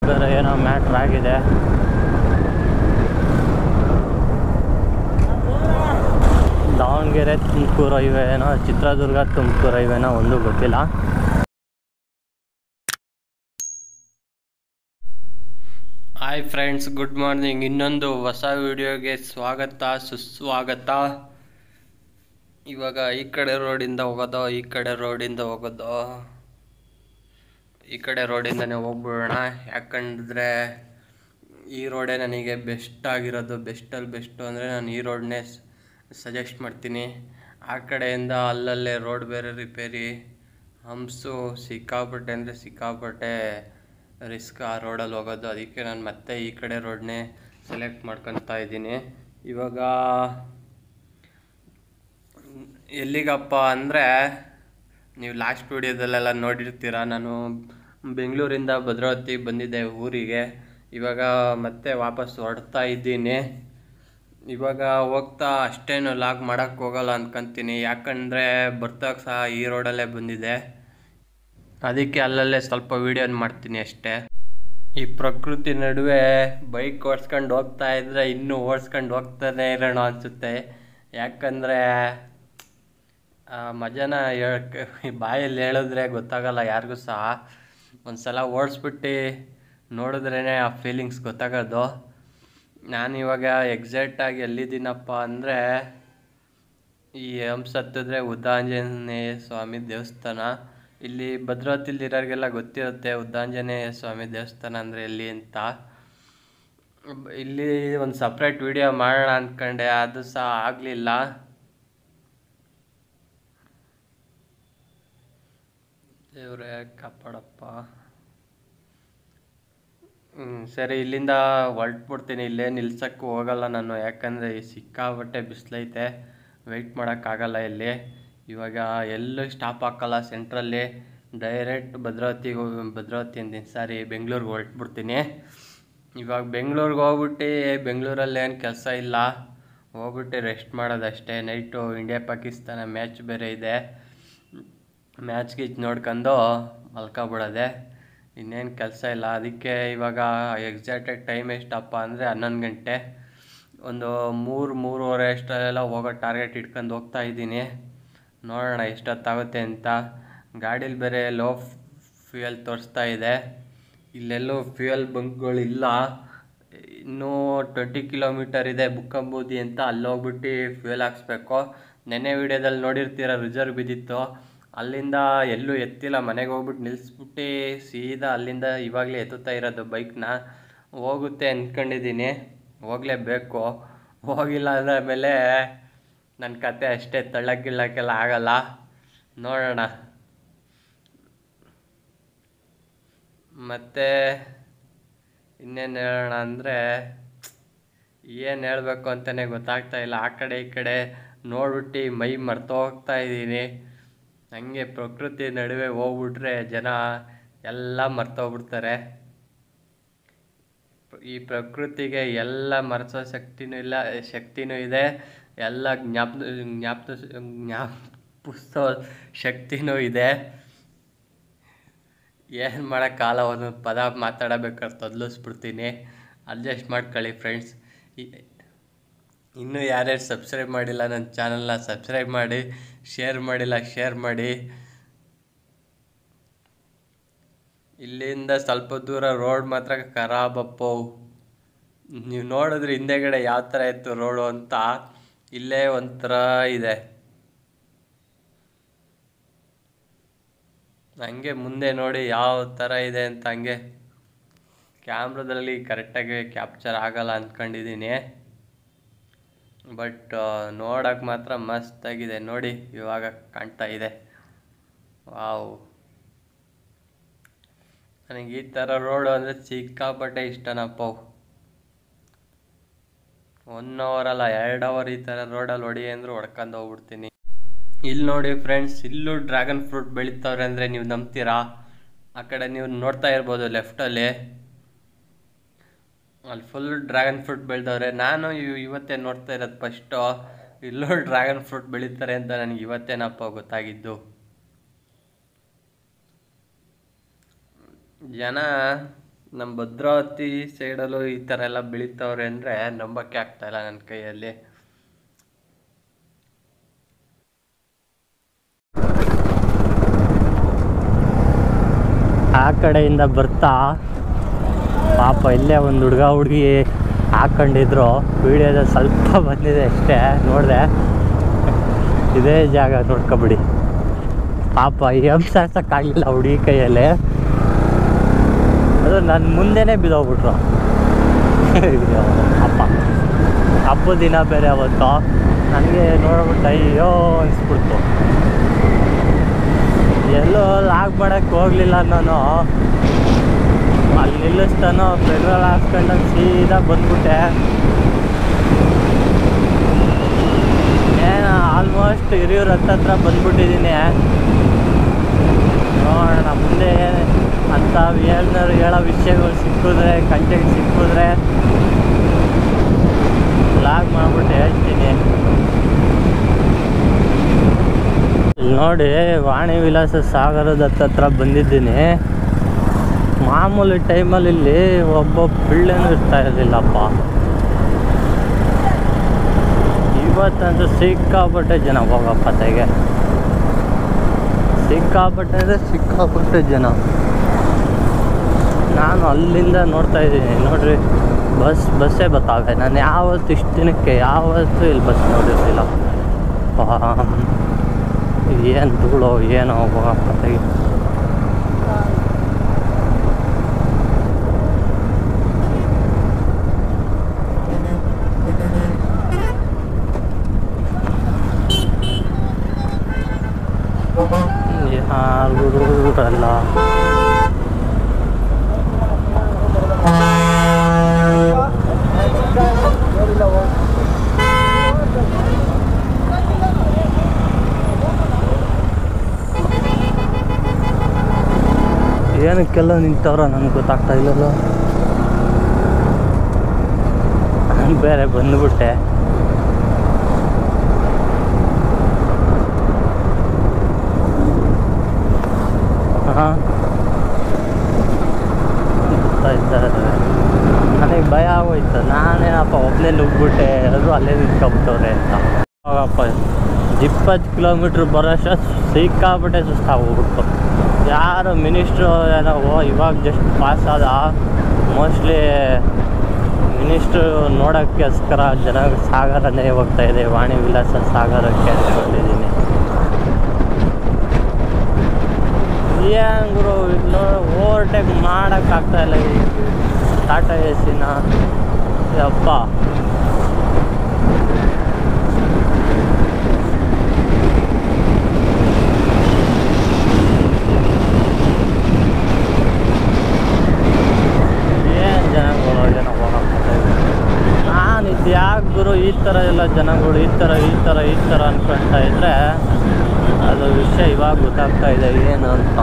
ಬೇರೆ ಏನೋ ಮ್ಯಾಟ್ರ್ ಆಗಿದೆ ದಾವಣಗೆರೆ ತುಮಕೂರು ಹೈವೇನೋ ಚಿತ್ರದುರ್ಗ ತುಮಕೂರು ಹೈವೇನೋ ಒಂದು ಗೊತ್ತಿಲ್ಲ ಹಾಯ್ ಫ್ರೆಂಡ್ಸ್ ಗುಡ್ ಮಾರ್ನಿಂಗ್ ಇನ್ನೊಂದು ಹೊಸ ವಿಡಿಯೋಗೆ ಸ್ವಾಗತ ಸುಸ್ವಾಗತ ಇವಾಗ ಈ ಕಡೆ ರೋಡಿಂದ ಹೋಗೋದು ಈ ಕಡೆ ರೋಡಿಂದ ಹೋಗೋದು ಈ ಕಡೆ ರೋಡಿಂದನೇ ಹೋಗ್ಬಿಡೋಣ ಯಾಕಂದ್ರೆ ಈ ರೋಡೇ ನನಗೆ ಬೆಸ್ಟ್ ಆಗಿರೋದು ಬೆಸ್ಟಲ್ಲಿ ಬೆಸ್ಟು ಅಂದರೆ ನಾನು ಈ ರೋಡ್ನೇ ಸಜೆಸ್ಟ್ ಮಾಡ್ತೀನಿ ಆ ಕಡೆಯಿಂದ ಅಲ್ಲಲ್ಲೇ ರೋಡ್ ಬೇರೆ ರಿಪೇರಿ ಹಂಪ್ಸು ಸಿಕ್ಕಾಪಟ್ಟೆ ಅಂದರೆ ಸಿಕ್ಕಾಪಟ್ಟೆ ರಿಸ್ಕ್ ಆ ರೋಡಲ್ಲಿ ಹೋಗೋದು ಅದಕ್ಕೆ ನಾನು ಮತ್ತೆ ಈ ಕಡೆ ರೋಡ್ನೇ ಸೆಲೆಕ್ಟ್ ಮಾಡ್ಕೊತಾ ಇದ್ದೀನಿ ಇವಾಗ ಎಲ್ಲಿಗಪ್ಪ ಅಂದರೆ ನೀವು ಲಾಸ್ಟ್ ವಿಡಿಯೋದಲ್ಲೆಲ್ಲ ನೋಡಿರ್ತೀರ ನಾನು ಬೆಂಗಳೂರಿಂದ ಭದ್ರಾವತಿ ಬಂದಿದ್ದೆ ಊರಿಗೆ ಇವಾಗ ಮತ್ತೆ ವಾಪಸ್ ಹೊರಡ್ತಾ ಇದ್ದೀನಿ ಇವಾಗ ಹೋಗ್ತಾ ಅಷ್ಟೇನು ಲಾಗ್ ಮಾಡೋಕ್ಕೆ ಹೋಗಲ್ಲ ಅನ್ಕೊಂತೀನಿ ಯಾಕಂದರೆ ಬರ್ತಾಗ ಸಹ ಈ ರೋಡಲ್ಲೇ ಬಂದಿದೆ ಅದಕ್ಕೆ ಅಲ್ಲಲ್ಲೇ ಸ್ವಲ್ಪ ವೀಡಿಯೋನ ಮಾಡ್ತೀನಿ ಅಷ್ಟೇ ಈ ಪ್ರಕೃತಿ ನಡುವೆ ಬೈಕ್ ಓಡಿಸ್ಕೊಂಡು ಹೋಗ್ತಾ ಇದ್ರೆ ಇನ್ನೂ ಓಡಿಸ್ಕೊಂಡು ಹೋಗ್ತಾನೆ ಇರೋಣ ಅನಿಸುತ್ತೆ ಯಾಕಂದರೆ ಆ ಮಜಾನ ಹೇಳ್ಕ ಬಾಯಲ್ಲಿ ಹೇಳಿದ್ರೆ ಗೊತ್ತಾಗಲ್ಲ ಯಾರಿಗೂ ಸಹ ಒಂದು ಸಲ ಓಡಿಸ್ಬಿಟ್ಟು ನೋಡಿದ್ರೇ ಆ ಫೀಲಿಂಗ್ಸ್ ಗೊತ್ತಾಗೋದು ನಾನಿವಾಗ ಎಕ್ಸಾಕ್ಟಾಗಿ ಎಲ್ಲಿದ್ದೀನಪ್ಪ ಅಂದರೆ ಈ ಹಂಸ ಹತ್ತಿದ್ರೆ ಉದ್ದಾಂಜನೇಯ ಸ್ವಾಮಿ ದೇವಸ್ಥಾನ ಇಲ್ಲಿ ಭದ್ರಾವತಿಲಿರೋರಿಗೆಲ್ಲ ಗೊತ್ತಿರುತ್ತೆ ಉದ್ದಾಂಜನೇಯ ಸ್ವಾಮಿ ದೇವಸ್ಥಾನ ಅಂದರೆ ಎಲ್ಲಿ ಅಂತ ಬ- ಇಲ್ಲಿ ಒಂದು ಸಪ್ರೇಟ್ ವಿಡಿಯೋ ಮಾಡೋಣ ಅಂದ್ಕೊಂಡೆ ಅದು ಸಹ ಆಗಲಿಲ್ಲ ದೇವ್ರೇ ಕಾಪಾಡಪ್ಪ ಹ್ಮ್, ಸರಿ ಇಲ್ಲಿಂದ ಹೊರಟ್ಬಿಡ್ತೀನಿ ಇಲ್ಲೇ ನಿಲ್ಸಕ್ಕೂ ಹೋಗಲ್ಲ ನಾನು ಯಾಕಂದರೆ ಸಿಕ್ಕಾಬಟ್ಟೆ ಬಿಸಿಲೈತೆ ವೆಯ್ಟ್ ಮಾಡೋಕ್ಕಾಗಲ್ಲ ಇಲ್ಲಿ ಇವಾಗ ಎಲ್ಲೂ ಸ್ಟಾಪ್ ಹಾಕಲ್ಲ ಸೆಂಟ್ರಲ್ಲಿ ಡೈರೆಕ್ಟ್ ಭದ್ರಾವತಿಗೆ ಹೋಗಿ ಭದ್ರಾವತಿ ಅಂತೀನಿ ಸಾರಿ ಬೆಂಗಳೂರಿಗೆ ಹೊರಟ್ಬಿಡ್ತೀನಿ ಇವಾಗ ಬೆಂಗಳೂರಿಗೆ ಹೋಗ್ಬಿಟ್ಟು ಬೆಂಗಳೂರಲ್ಲಿ ಏನು ಕೆಲಸ ಇಲ್ಲ ಹೋಗ್ಬಿಟ್ಟು ರೆಸ್ಟ್ ಮಾಡೋದಷ್ಟೇ ನೈಟು ಇಂಡಿಯಾ ಪಾಕಿಸ್ತಾನ ಮ್ಯಾಚ್ ಬೇರೆ ಇದೆ ಮ್ಯಾಚ್ ಗೀಚ್ ನೋಡ್ಕೊಂಡು ಮಲ್ಕೊಬಿಡೋದೆ ಇನ್ನೇನು ಕೆಲಸ ಇಲ್ಲ ಅದಕ್ಕೆ ಇವಾಗ ಎಕ್ಸಾಕ್ಟಾಗಿ ಟೈಮ್ ಎಷ್ಟಪ್ಪ ಅಂದರೆ ಹನ್ನೊಂದು ಗಂಟೆ ಒಂದು ಮೂರು ಮೂರುವರೆ ಅಷ್ಟರಲ್ಲೆಲ್ಲ ಹೋಗೋ ಟಾರ್ಗೆಟ್ ಇಟ್ಕೊಂಡು ಹೋಗ್ತಾ ಇದ್ದೀನಿ ನೋಡೋಣ ಎಷ್ಟೊತ್ತಾಗುತ್ತೆ ಅಂತ ಗಾಡೀಲಿ ಬೇರೆ ಲೋ ಫ್ಯೂಯಲ್ ತೋರಿಸ್ತಾ ಇದೆ ಇಲ್ಲೆಲ್ಲೂ ಫ್ಯೂಯಲ್ ಬಂಕ್ಗಳು ಇಲ್ಲ ಇನ್ನೂ ಟ್ವೆಂಟಿ ಕಿಲೋಮೀಟರ್ ಇದೆ ಬುಕ್ಕಂಬೂದಿ ಅಂತ ಅಲ್ಲಿ ಹೋಗ್ಬಿಟ್ಟು ಫ್ಯೂಯಲ್ ಹಾಕ್ಸ್ಬೇಕು ನೆನ್ನೆ ವಿಡಿಯೋದಲ್ಲಿ ನೋಡಿರ್ತೀರ ರಿಸರ್ವ್ ಬಿದ್ದಿತ್ತು ಅಲ್ಲಿಂದ ಎಲ್ಲೂ ಎತ್ತಿಲ್ಲ ಮನೆಗೆ ಹೋಗ್ಬಿಟ್ಟು ನಿಲ್ಲಿಸ್ಬಿಟ್ಟು ಸೀದಾ ಅಲ್ಲಿಂದ ಇವಾಗಲೇ ಎತ್ತುತ್ತಾ ಇರೋದು ಬೈಕ್ನ ಹೋಗುತ್ತೆ ಅಂದ್ಕೊಂಡಿದ್ದೀನಿ ಹೋಗಲೇಬೇಕು ಹೋಗಿಲ್ಲ ಅಂದ್ರೆ ಆಮೇಲೆ ನನ್ನ ಕತೆ ಅಷ್ಟೇ ತಳ್ಳಕ್ಕಿಳ್ಳಕ್ಕೆಲ್ಲ ಆಗಲ್ಲ ನೋಡೋಣ ಮತ್ತು ಇನ್ನೇನು ಹೇಳೋಣ ಅಂದರೆ ಏನು ಹೇಳಬೇಕು ಅಂತಲೇ ಗೊತ್ತಾಗ್ತಾ ಇಲ್ಲ ಆ ಕಡೆ ಈ ಕಡೆ ನೋಡ್ಬಿಟ್ಟು ಮೈ ಮರ್ತೋಗ್ತಾ ಇದ್ದೀನಿ ಹಂಗೆ ಪ್ರಕೃತಿ ನಡುವೆ ಹೋಗ್ಬಿಟ್ರೆ ಜನ ಎಲ್ಲ ಮರ್ತೋಗ್ಬಿಡ್ತಾರೆ ಈ ಪ್ರಕೃತಿಗೆ ಎಲ್ಲ ಮರೆಸೋ ಶಕ್ತಿನೂ ಇಲ್ಲ ಶಕ್ತಿನೂ ಇದೆ ಎಲ್ಲ ಜ್ಞಾಪ ಜ್ಞಾಪ ಜ್ಞಾಪಿಸೋ ಶಕ್ತಿನೂ ಇದೆ ಏನು ಮಾಡೋಕ್ಕಾಗಲ್ಲ ಒಂದೊಂದು ಪದ ಮಾತಾಡಬೇಕಾದ್ರೆ ತೊದಲಿಸ್ಬಿಡ್ತೀನಿ ಅಡ್ಜಸ್ಟ್ ಮಾಡ್ಕೊಳ್ಳಿ ಫ್ರೆಂಡ್ಸ್ ಇನ್ನೂ ಯಾರ್ಯಾರು ಸಬ್ಸ್ಕ್ರೈಬ್ ಮಾಡಿಲ್ಲ ನನ್ನ ಚಾನಲ್ನ ಸಬ್ಸ್ಕ್ರೈಬ್ ಮಾಡಿ ಶೇರ್ ಮಾಡಿಲ್ಲ ಶೇರ್ ಮಾಡಿ ಇಲ್ಲಿಂದ ಸ್ವಲ್ಪ ದೂರ ರೋಡ್ ಮಾತ್ರ ಖರಾಬಪ್ಪೋ ನೀವು ನೋಡಿದ್ರೆ ಹಿಂದೆಗಡೆ ಯಾವ ಥರ ಇತ್ತು ರೋಡು ಅಂತ ಇಲ್ಲೇ ಒಂಥರ ಇದೆ ಹಂಗೆ ಮುಂದೆ ನೋಡಿ ಯಾವ ಥರ ಇದೆ ಅಂತ ಹಂಗೆ ಕ್ಯಾಮ್ರದಲ್ಲಿ ಕರೆಕ್ಟಾಗಿ ಕ್ಯಾಪ್ಚರ್ ಆಗಲ್ಲ ಅಂದ್ಕೊಂಡಿದ್ದೀನಿ ಬಟ್ ನೋಡೋಕೆ ಮಾತ್ರ ಮಸ್ತಾಗಿದೆ ನೋಡಿ ಇವಾಗ ಕಾಣ್ತಾ ಇದೆ ವಾವ್ ನನಗೆ ಈ ಥರ ರೋಡು ಅಂದರೆ ಸಿಕ್ಕಾಪಟ್ಟೆ ಇಷ್ಟನಪ್ಪ ಒನ್ ಅವರ್ ಅಲ್ಲ ಎರಡು ಅವರ್ ಈ ಥರ ರೋಡಲ್ಲಿ ಹೊಡಿ ಅಂದ್ರೆ ಹೊಡ್ಕೊಂಡು ಹೋಗ್ಬಿಡ್ತೀನಿ ಇಲ್ಲಿ ನೋಡಿ ಫ್ರೆಂಡ್ಸ್ ಇಲ್ಲೂ ಡ್ರ್ಯಾಗನ್ ಫ್ರೂಟ್ ಬೆಳೀತಾವ್ರೆ ಅಂದರೆ ನೀವು ನಂಬ್ತೀರಾ ಆ ಕಡೆ ನೀವು ನೋಡ್ತಾ ಇರ್ಬೋದು ಲೆಫ್ಟಲ್ಲಿ ಅಲ್ಲಿ ಫುಲ್ ಡ್ರ್ಯಾಗನ್ ಫ್ರೂಟ್ ಬೆಳೆದವ್ರೆ ನಾನು ಇವ್- ಇವತ್ತೇ ನೋಡ್ತಾ ಇರೋದು ಫಸ್ಟು ಇಲ್ಲೂ ಡ್ರ್ಯಾಗನ್ ಫ್ರೂಟ್ ಬೆಳೀತಾರೆ ಅಂತ ನನಗೆ ಇವತ್ತೇನಪ್ಪ ಗೊತ್ತಾಗಿದ್ದು ಜನ ನಮ್ಮ ಭದ್ರಾವತಿ ಸೈಡಲ್ಲೂ ಈ ಥರ ಎಲ್ಲ ಬೆಳೀತಾವ್ರೆ ಅಂದರೆ ನಂಬಕ್ಕೆ ಆಗ್ತಾ ಇಲ್ಲ ನನ್ನ ಕೈಯಲ್ಲಿ ಆ ಕಡೆಯಿಂದ ಬರ್ತಾ ಪಾಪ ಇಲ್ಲೇ ಒಂದು ಹುಡುಗ ಹುಡುಗಿ ಹಾಕೊಂಡಿದ್ರು ವಿಡಿಯೋದಲ್ಲಿ ಸ್ವಲ್ಪ ಬಂದಿದೆ ಅಷ್ಟೇ ನೋಡಿದೆ ಇದೇ ಜಾಗ ನೋಡ್ಕೊಬಿಡಿ ಪಾಪ ಹಿಂಸಾಡ್ಸೋಕ್ಕಾಗಲಿಲ್ಲ ಹುಡುಗಿ ಕೈಯಲ್ಲಿ ಅದು ನನ್ನ ಮುಂದೆನೇ ಬಿದ್ದೋಗ್ಬಿಟ್ರು ಅಯ್ಯೋ, ಅಪ್ಪ ಹಬ್ಬದ ದಿನ ಬೇರೆ ಅವತ್ತು ನನಗೆ ನೋಡ್ಬಿಟ್ಟು ಅಯ್ಯೋ ಅನಿಸ್ಬಿಡ್ತು ಎಲ್ಲೋ ಲಾಗ್ ಮಾಡಕ್ಕೆ ಹೋಗ್ಲಿಲ್ಲ ನಾನು ಅಲ್ಲಿ ನಿಲ್ಲಿಸ್ತಾನೋ ಪೆಟ್ರೋಲ್ ಹಾಕ್ಸ್ಕೊಂಡಾಗ ಸೀದಾ ಬಂದ್ಬಿಟ್ಟೆ ಏನು ಆಲ್ಮೋಸ್ಟ್ ಹಿರಿಯೂರ್ ಹತ್ತತ್ರ ಬಂದ್ಬಿಟ್ಟಿದ್ದೀನಿ ನೋಡೋಣ ಮುಂದೆ ಅಂತ ಏನಾದ್ರು ಹೇಳೋ ವಿಷಯಗಳು ಸಿಕ್ಕಿದ್ರೆ ಕಂಟೆಂಟ್ ಸಿಕ್ಕಿದ್ರೆ ಲಾಗ್ ಮಾಡ್ಬಿಟ್ಟು ಹೇಳ್ತೀನಿ ಇಲ್ಲಿ ನೋಡಿ ವಾಣಿ ವಿಲಾಸ ಸಾಗರದ ಹತ್ತತ್ರ ಬಂದಿದ್ದೀನಿ ಮಾಮೂಲಿ ಟೈಮಲ್ಲಿ ಇಲ್ಲಿ ಒಬ್ಬ ಪಿಳ್ಳೆನೂ ಇರ್ತಾ ಇರಲಿಲ್ಲಪ್ಪ ಇವತ್ತಂತೂ ಸಿಕ್ಕಾಪಟ್ಟೆ ಜನ ಹೋಗಪ್ಪ ತೆಗೆ ಸಿಕ್ಕಾಪಟ್ಟೆ ಅಂದರೆ ಸಿಕ್ಕಾಪಟ್ಟೆ ಜನ ನಾನು ಅಲ್ಲಿಂದ ನೋಡ್ತಾ ಇದ್ದೀನಿ ನೋಡ್ರಿ ಬಸ್ ಬಸ್ಸೇ ಬತ್ತಾವೆ ನಾನು ಯಾವತ್ತು ಇಷ್ಟು ದಿನಕ್ಕೆ ಯಾವತ್ತೂ ಇಲ್ಲಿ ಬಸ್ ನೋಡಿರಲಿಲ್ಲ ಏನು ಧೂಳು ಏನೋ ಹೋಗಪ್ಪ ತೆಗಿ ಯಾರು ಇರಲ್ಲ ಏನಕ್ಕೆಲ್ಲ ನಿಂತವ್ರ ನನಗೆ ಗೊತ್ತಾಗ್ತಾ ಇಲ್ಲಲ್ಲ ನಾನ್ ಬೇರೆ ಬಂದ್ಬಿಟ್ಟೆ ಹಾಂ ಬರ್ತಾ ಇದ್ದಾರೆ ನನಗೆ ಭಯ ಆಗೋಯ್ತು ನಾನೇನಪ್ಪ ಒಬ್ಬನೇ ನುಗ್ಬಿಟ್ಟೆ ಎಲ್ಲರೂ ಅಲ್ಲೇ ನಿಂತ್ಕೊಬಿಟ್ಟವ್ರೆ ಅಂತ ಹೋಗಪ್ಪ ಇಪ್ಪತ್ತು ಕಿಲೋಮೀಟ್ರ್ ಬರೋಷ್ಟು ಸಿಕ್ಕಾಬಿಟ್ಟೆ ಸುಸ್ತಾಗೋಗ್ಬಿಟ್ಟು ಯಾರು ಮಿನಿಸ್ಟ್ರು ಏನೋ ಓ ಇವಾಗ ಜಸ್ಟ್ ಪಾಸ್ ಆದ ಮೋಸ್ಟ್ಲಿ ಮಿನಿಸ್ಟ್ರು ನೋಡೋಕ್ಕೋಸ್ಕರ ಜನ ಸಾಗರನೇ ಹೋಗ್ತಾ ಇದೆ ವಾಣಿ ವಿಲಾಸ ಸಾಗರಕ್ಕೆ ಅಂದ್ಕೊಂಡಿದ್ದೀನಿ ಏನು ಗುರು ಇಲ್ಲಿ ಓವರ್ಟೇಕ್ ಮಾಡೋಕ್ಕಾಗ್ತಾ ಇಲ್ಲ ಈ ಟಾಟಾ ಎ ಸಿನ ಯಪ್ಪ ಏನು ಜನಗಳು ಏನೋ ಹೋಗಕ್ಕೆ ನಾನು ಇದು ಯಾಕೆ ಗುರು ಈ ಥರ ಎಲ್ಲ ಜನಗಳು ಈ ಥರ ಈ ಥರ ಈ ಥರ ಅನ್ಕೊಳ್ತಾ ಇದ್ರೆ ಅದು ವಿಷಯ ಇವಾಗ ಗೊತ್ತಾಗ್ತಾ ಇದೆ ಏನು ಅಂತ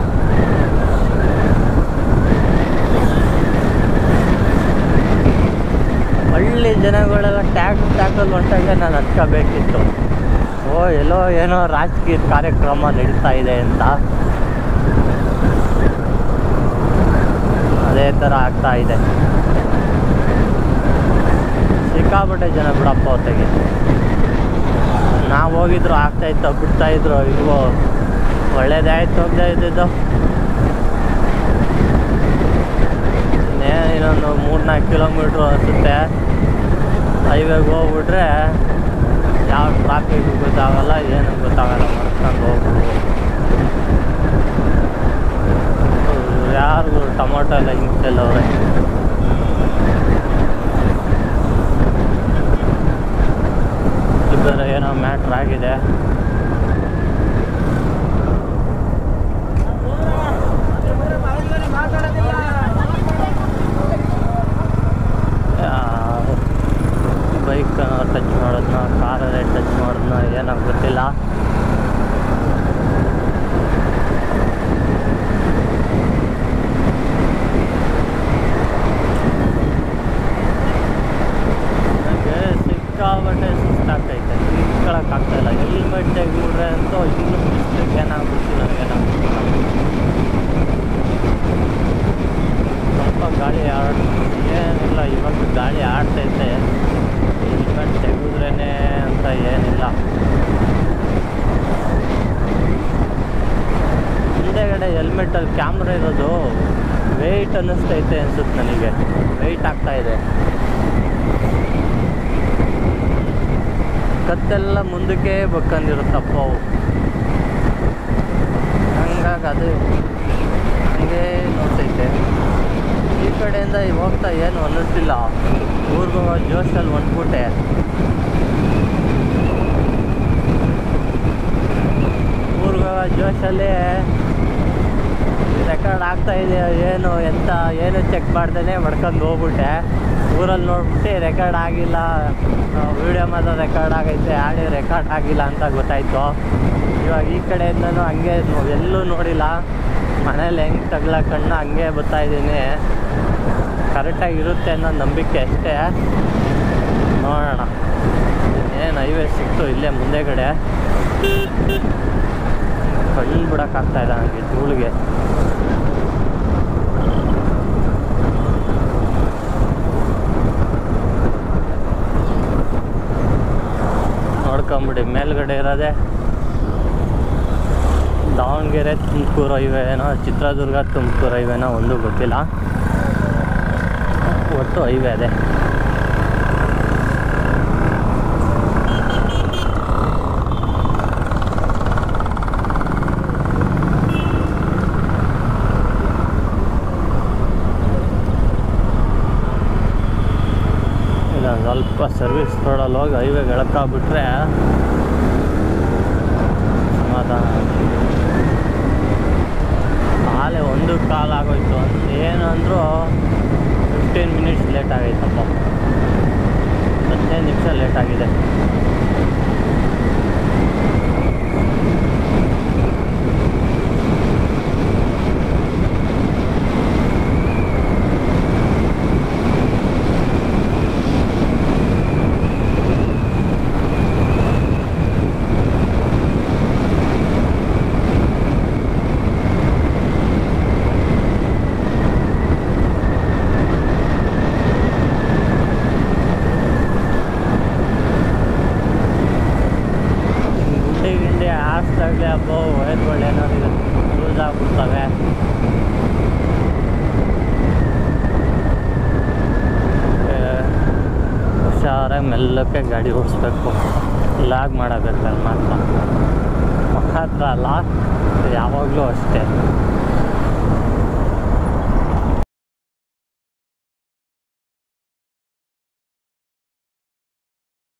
ಹಳ್ಳಿ ಜನಗಳೆಲ್ಲ ಟ್ಯಾಕ್ ಟ್ಯಾಕಲ್ಲಿ ಹೊಂಟಾಗೆ ನಾನು ಹತ್ಕೋಬೇಕಿತ್ತು ಓ ಎಲ್ಲೋ ಏನೋ ರಾಜಕೀಯ ಕಾರ್ಯಕ್ರಮ ನಡೀತಾ ಇದೆ ಅಂತ ಅದೇ ಥರ ಆಗ್ತಾ ಇದೆ ಸಿಕ್ಕಾಪಟ್ಟೆ ಜನ ಬಿಡಪ್ಪ ಹೊತ್ತಿಗೆ ನಾವು ಹೋಗಿದ್ರು ಆಗ್ತಾ ಇತ್ತು ಬಿಡ್ತಾ ಇದ್ರು ಇಲ್ವೋ ಒಳ್ಳೇದೇ ಆಯ್ತು ಹೋಗ್ತಾ ಇದ್ದಿದ್ದು ಇನ್ನೇನು ಇನ್ನೊಂದು ಮೂರ್ನಾಲ್ಕು ಕಿಲೋಮೀಟ್ರು ಅನಿಸುತ್ತೆ ಹೈವೇಗೆ ಹೋಗ್ಬಿಟ್ರೆ ಯಾವ ಟ್ರಾಫಿಕ್ ಗೊತ್ತಾಗಲ್ಲ ಏನು ಗೊತ್ತಾಗಲ್ಲ ಮಾಡ್ಕೊಂಡು ಹೋಗ್ಬಿಡ್ಬೋದು ಯಾರು ಟೊಮೊಟೊ ಎಲ್ಲ ಹಿಂಸೆಲ್ಲ ಅವ್ರೆ ಇಬ್ಬರ ಏನೋ ಮ್ಯಾಟ್ರ್ ಆಗಿದೆ ಬೈಕ್ ಟಚ್ ಮಾಡೋದನ್ನ ಕಾರಲ್ಲೇ ಟಚ್ ಮಾಡೋದನ್ನ ಏನೋ ಗೊತ್ತಿಲ್ಲ ನನಗೆ ಸಿಕ್ಕಾಪಟ್ಟೆ ಸುಸ್ತಾಗ್ತೈತೆ ನಿಂತ್ಕೊಳಕ್ಕಾಗ್ತಾ ಇಲ್ಲ ಹೆಲ್ಮೆಟ್ ತೆಗೆದ್ಬಿಟ್ರೆ ಅಂತೂ ಇನ್ನೂ ಬಿಸ್ಲಿಗೆ ಏನಾಗ್ಬಿಡ್ತು ನನಗೆ ಏನಿಲ್ಲ ಇವಾಗ ಗಾಳಿ ಆಡ್ತೈತೆ ಹೆಲ್ಮೆಟ್ ತೆಗೆದ್ರೇ ಅಂತ ಏನಿಲ್ಲ ಹಿಂದೆಗಡೆ ಹೆಲ್ಮೆಟಲ್ಲಿ ಕ್ಯಾಮ್ರಾ ಇರೋದು ವೆಯ್ಟ್ ಅನ್ನಿಸ್ತೈತೆ ಅನ್ಸುತ್ತೆ ನನಗೆ ವೆಯ್ಟ್ ಆಗ್ತಾ ಇದೆ ಕತ್ತೆಲ್ಲ ಮುಂದಕ್ಕೆ ಬಕ್ಕಂದಿರುತ್ತಪ್ಪ ಅವು ಹಂಗಾಗಿ ಅದು ಹಂಗೆ ನೋಡ್ತೈತೆ ಈ ಕಡೆಯಿಂದ ಹೋಗ್ತಾ ಏನು ಅನ್ನಿಸ್ತಿಲ್ಲ ಊರಿಗೆ ಹೋಗೋ ಜೋಶಲ್ಲಿ ಹೊಂಟ್ಬಿಟ್ಟೆ ಊರಿಗೆ ಹೋಗೋ ಜೋಶಲ್ಲಿ ರೆಕಾರ್ಡ್ ಆಗ್ತಾ ಇದೆಯಾ ಏನು ಎಂತ ಏನು ಚೆಕ್ ಮಾಡ್ದೇ ಮಾಡ್ಕೊಂಡು ಹೋಗ್ಬಿಟ್ಟೆ ಊರಲ್ಲಿ ನೋಡ್ಬಿಟ್ಟು ರೆಕಾರ್ಡ್ ಆಗಿಲ್ಲ ವೀಡಿಯೋ ಮಾತ್ರ ರೆಕಾರ್ಡ್ ಆಗೈತೆ ಆಡಿಯೋ ರೆಕಾರ್ಡ್ ಆಗಿಲ್ಲ ಅಂತ ಗೊತ್ತಾಯ್ತು ಇವಾಗ ಈ ಕಡೆಯಿಂದನೂ ಹಂಗೆ ನೋ- ಎಲ್ಲೂ ನೋಡಿಲ್ಲ ಮನೇಲಿ ಹೆಂಗೆ ತಗ್ಲಾಕಣ್ಣ ಹಂಗೆ ಬರ್ತಾ ಇದ್ದೀನಿ ಕರೆಕ್ಟಾಗಿ ಇರುತ್ತೆ ಅನ್ನೋ ನಂಬಿಕೆ ಅಷ್ಟೇ ನೋಡೋಣ ಏನು ಹೈವೇ ಸಿಕ್ತು ಇಲ್ಲೇ ಮುಂದೆಗಡೆ ಕಣ್ಣು ಬಿಡೋಕ್ಕಾಗ್ತಾ ಇಲ್ಲ ನನಗೆ ಧೂಳಿಗೆ ನೋಡ್ಕೊಂಬಿಡಿ ಮೇಲ್ಗಡೆ ಇರೋದೆ ದಾವಣಗೆರೆ ತುಮಕೂರು ಹೈವೇನೋ ಚಿತ್ರದುರ್ಗ ತುಮಕೂರು ಹೈವೇನೋ ಒಂದು ಗೊತ್ತಿಲ್ಲ ಒಟ್ಟು ಹೈವೇ ಅದೇ ಇಲ್ಲ ಸ್ವಲ್ಪ ಸರ್ವಿಸ್ ರೋಡಲ್ಲಿ ಹೋಗಿ ಹೈವೇ ಎಳ್ಕೊಂಬಿಟ್ರೆ ಸಮಾಧಾನ ಆಲೆ ಒಂದು ಕಾಲ್ ಆಗೋಯ್ತು ಅಂತ ಏನು ಅಂದರೂ ಫಿಫ್ಟೀನ್ ಮಿನಿಟ್ಸ್ ಲೇಟ್ ಆಗೈತಪ್ಪ ಹದಿನೈದು ನಿಮಿಷ ಲೇಟ್ ಆಗಿದೆ ಗುಂಡಿ ಗಿಂಡಿ ಹಾಸ್ದಾಗಲೇ ಹಬ್ಬ ವೈರ್ಗಳು ಏನಾದ್ರು ಲೂಸ್ ಆಗ್ಬಿಡ್ತವೆ ಮತ್ತೆ ಹುಷಾರಾಗಿ ಮೆಲ್ಲಕ್ಕೆ ಗಾಡಿ ಓಡಿಸ್ಬೇಕು ಲಾಗ್ ಮಾಡಬೇಕು ಮಾತ್ರ ಮಾತ್ರ ಅಲ್ಲ ಯಾವಾಗಲೂ ಅಷ್ಟೇ